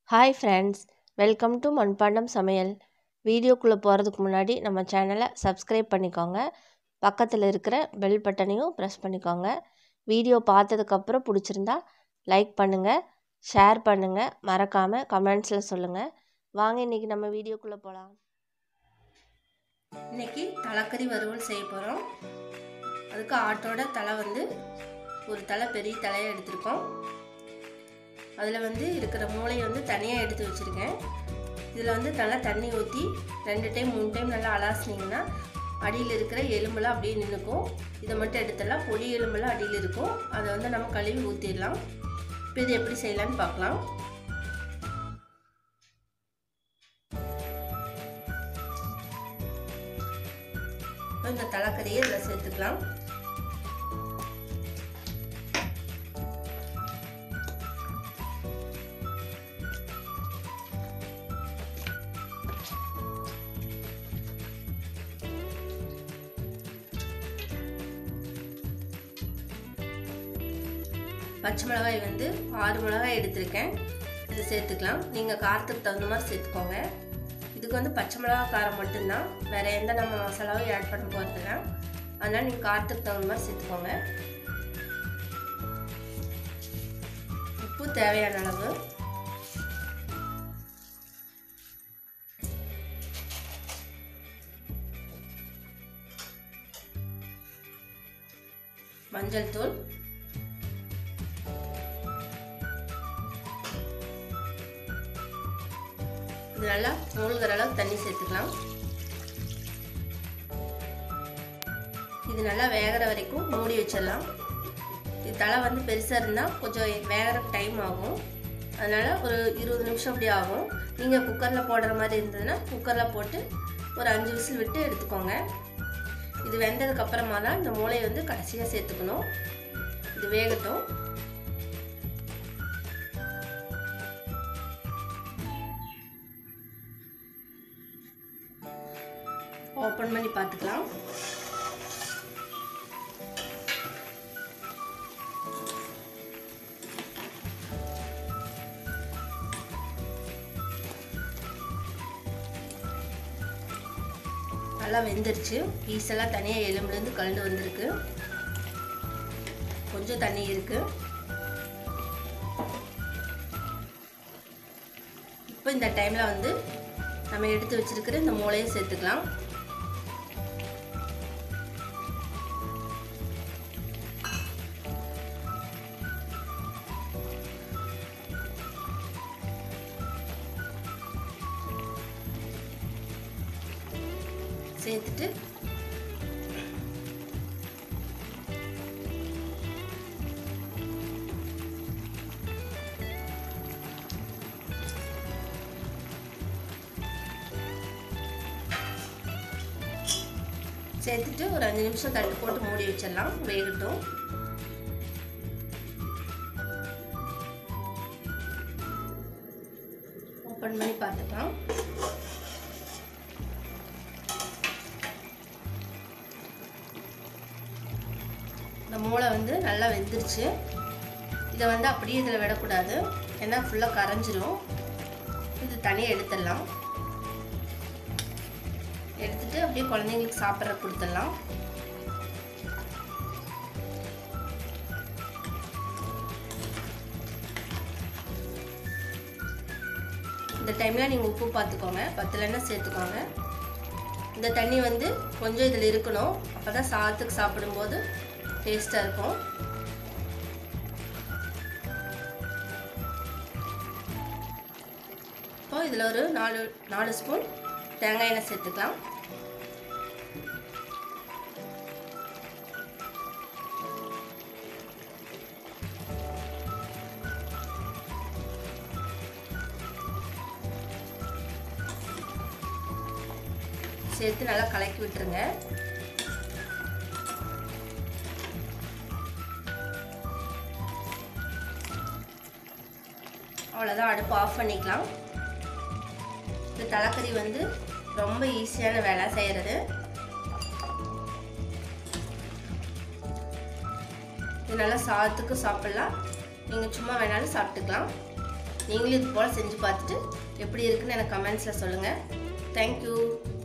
hi friends welcome to மண்பாண்டம் சமையல் வீடியோக்குள்ளே போகிறதுக்கு முன்னாடி நம்ம சேனலை சப்ஸ்கிரைப் பண்ணிக்கோங்க பக்கத்தில் இருக்கிற பெல் பட்டனையும் ப்ரெஸ் பண்ணிக்கோங்க வீடியோ பார்த்ததுக்கப்புறம் பிடிச்சிருந்தா லைக் பண்ணுங்கள் ஷேர் பண்ணுங்கள் மறக்காமல் கமெண்ட்ஸில் சொல்லுங்கள் வாங்க இன்றைக்கி நம்ம வீடியோக்குள்ளே போகலாம் இன்றைக்கி தலைக்கறி வறுவல் செய்ய போகிறோம் அதுக்கு ஆட்டோட தலை வந்து ஒரு தலை பெரிய தலையை எடுத்திருக்கோம் அதில் வந்து இருக்கிற மூளையை வந்து தனியாக எடுத்து வச்சுருக்கேன் இதில் வந்து நல்லா தண்ணி ஊற்றி ரெண்டு டைம் மூணு டைம் நல்லா அலாசினீங்கன்னா அடியில் இருக்கிற எலும்பெல்லாம் அப்படியே நின்றுக்கும் இதை மட்டும் எடுத்துடலாம் பொடி எலும்பெல்லாம் அடியில் இருக்கும் அதை வந்து நம்ம கழுவி ஊற்றிடலாம் இப்போ இது எப்படி செய்யலான்னு பார்க்கலாம் இந்த தலைக்கறியை இதில் சேர்த்துக்கலாம் பச்சை மிளகாய் வந்து ஆறு மிளகாய் எடுத்திருக்கேன் இது சேர்த்துக்கலாம் நீங்கள் காரத்துக்கு தகுந்த மாதிரி சேர்த்துக்கோங்க இதுக்கு வந்து பச்சை மிளகா காரம் மட்டும்தான் வேறு எந்த நம்ம மசாலாவும் ஆட் பண்ண போகிறதில்ல அதனால் நீங்கள் காரத்துக்கு தகுந்த மாதிரி சேர்த்துக்கோங்க உப்பு தேவையான அளவு மஞ்சள் தூள் இது நல்லா மூழ்கிற அளவுக்கு தண்ணி சேர்த்துக்கலாம் இது நல்லா வேகிற வரைக்கும் மூடி வச்சிடலாம் இது தலை வந்து பெருசாக இருந்தால் கொஞ்சம் வேகிற டைம் ஆகும் அதனால் ஒரு இருபது நிமிஷம் அப்படி ஆகும் நீங்கள் குக்கரில் போடுற மாதிரி இருந்ததுன்னா குக்கரில் போட்டு ஒரு அஞ்சு விசில் விட்டு எடுத்துக்கோங்க இது வெந்ததுக்கு அப்புறமா தான் இந்த மூளையை வந்து கடைசியாக சேர்த்துக்கணும் இது வேகட்டும் ஓப்பன் பண்ணி பார்த்துக்கலாம் நல்லா வெந்துருச்சு பீஸ் எல்லாம் தனியாக எலும்புலேருந்து கலந்து வந்திருக்கு கொஞ்சம் தண்ணி இருக்கு இப்போ இந்த டைமில் வந்து நம்ம எடுத்து வச்சிருக்கிற இந்த மூளையை சேர்த்துக்கலாம் சேர்த்துட்டு சேர்த்துட்டு ஒரு அஞ்சு நிமிஷம் தட்டு போட்டு மூடி வச்சிடலாம் வேகட்டும் ஓப்பன் பண்ணி பார்த்துக்கலாம் இந்த மூளை வந்து நல்லா வெந்துருச்சு இதை வந்து அப்படியே இதில் விடக்கூடாது ஏன்னா ஃபுல்லாக கரைஞ்சிரும் இது தனியாக எடுத்துடலாம் எடுத்துட்டு அப்படியே குழந்தைங்களுக்கு சாப்பிட்ற கொடுத்துடலாம் இந்த டைமில் நீங்கள் உப்பு பார்த்துக்கோங்க பத்தலைன்னா சேர்த்துக்கோங்க இந்த தண்ணி வந்து கொஞ்சம் இதில் இருக்கணும் அப்போ தான் சாதத்துக்கு சாப்பிடும்போது டேஸ்ட்டாக இருக்கும் இப்போ இதில் ஒரு நாலு நாலு ஸ்பூன் தேங்காய் எண்ணெய் சேர்த்துக்கலாம் சேர்த்து நல்லா கலக்கி விட்டுருங்க அவ்வளோதான் அடுப்பு ஆஃப் பண்ணிக்கலாம் இந்த தலைக்கறி வந்து ரொம்ப ஈஸியான வேலை செய்கிறது இது நல்லா சாதத்துக்கு சாப்பிட்லாம் நீங்கள் சும்மா வேணாலும் சாப்பிட்டுக்கலாம் நீங்களும் இது போல் செஞ்சு பார்த்துட்டு எப்படி இருக்குன்னு எனக்கு கமெண்ட்ஸில் சொல்லுங்கள் தேங்க்யூ